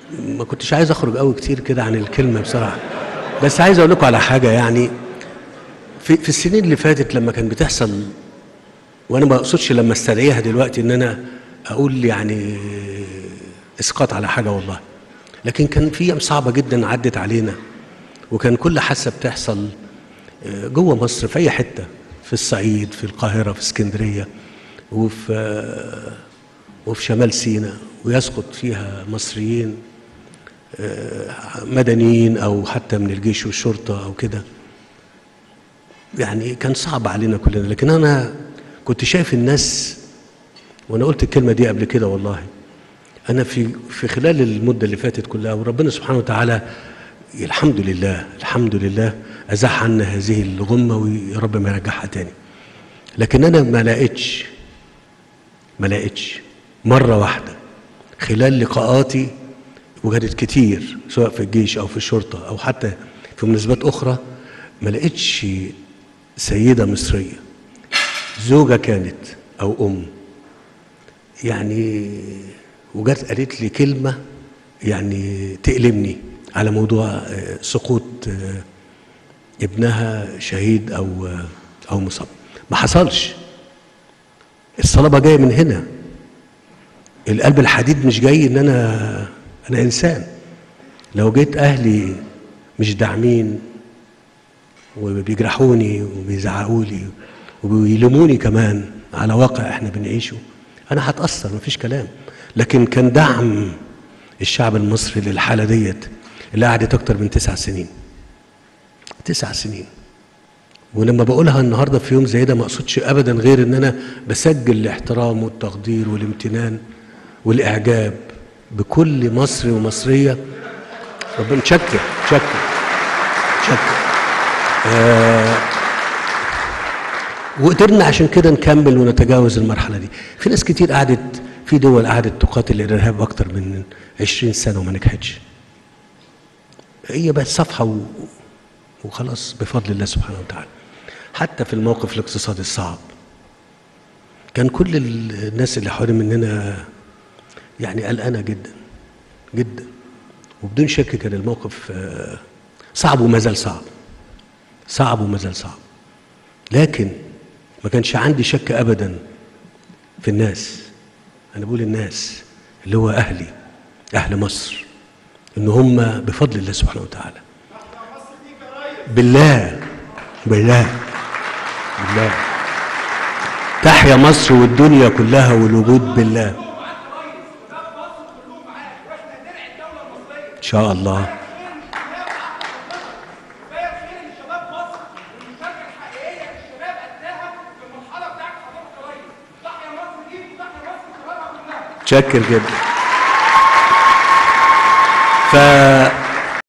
ما كنتش عايز اخرج قوي كتير كده عن الكلمه بصراحه بس عايز اقول لكم على حاجه يعني في في السنين اللي فاتت لما كان بتحصل وانا ما اقصدش لما استدعيها دلوقتي ان انا اقول يعني اسقاط على حاجه والله لكن كان في ايام صعبه جدا عدت علينا وكان كل حادثه بتحصل آه، جوه مصر في اي حته في الصعيد في القاهره في اسكندريه وفي آه، وفي شمال سيناء ويسقط فيها مصريين آه، مدنيين او حتى من الجيش والشرطه او كده يعني كان صعب علينا كلنا لكن انا كنت شايف الناس وانا قلت الكلمه دي قبل كده والله انا في في خلال المده اللي فاتت كلها وربنا سبحانه وتعالى الحمد لله الحمد لله ازاح عنا هذه الغمه ويا رب ما يرجعها تاني لكن انا ما لقيتش ما لقيتش مره واحده خلال لقاءاتي وكانت كتير سواء في الجيش او في الشرطه او حتى في مناسبات اخرى ما لقيتش سيده مصريه زوجه كانت او ام يعني وجت قالت لي كلمه يعني تألمني على موضوع آه، سقوط آه، ابنها شهيد او آه، او مصاب ما حصلش الصلابه جايه من هنا القلب الحديد مش جاي ان انا انا انسان لو جيت اهلي مش داعمين وبيجرحوني وبيزعقوا لي وبيلوموني كمان على واقع احنا بنعيشه انا هتاثر مفيش كلام لكن كان دعم الشعب المصري للحاله ديت اللي قعدت اكتر من تسع سنين تسع سنين ولما بقولها النهارده في يوم زي ده ما اقصدش ابدا غير ان انا بسجل الاحترام والتقدير والامتنان والاعجاب بكل مصري ومصريه ربنا شكر شكر شكر آه وقدرنا عشان كده نكمل ونتجاوز المرحله دي في ناس كتير قعدت في دول قعدت تقاتل الارهاب اكتر من 20 سنه وما نجحتش هي بقت صفحه و... وخلاص بفضل الله سبحانه وتعالى حتى في الموقف الاقتصادي الصعب كان كل الناس اللي حوالين مننا يعني قلقانه جدا جدا وبدون شك كان الموقف آه، صعب وما زال صعب صعب وما زال صعب لكن ما كانش عندي شك ابدا في الناس انا بقول الناس اللي هو اهلي اهل مصر ان هم بفضل الله سبحانه وتعالى بالله بالله بالله تحيا مصر والدنيا كلها والوجود بالله ان شاء الله شكر جدا ف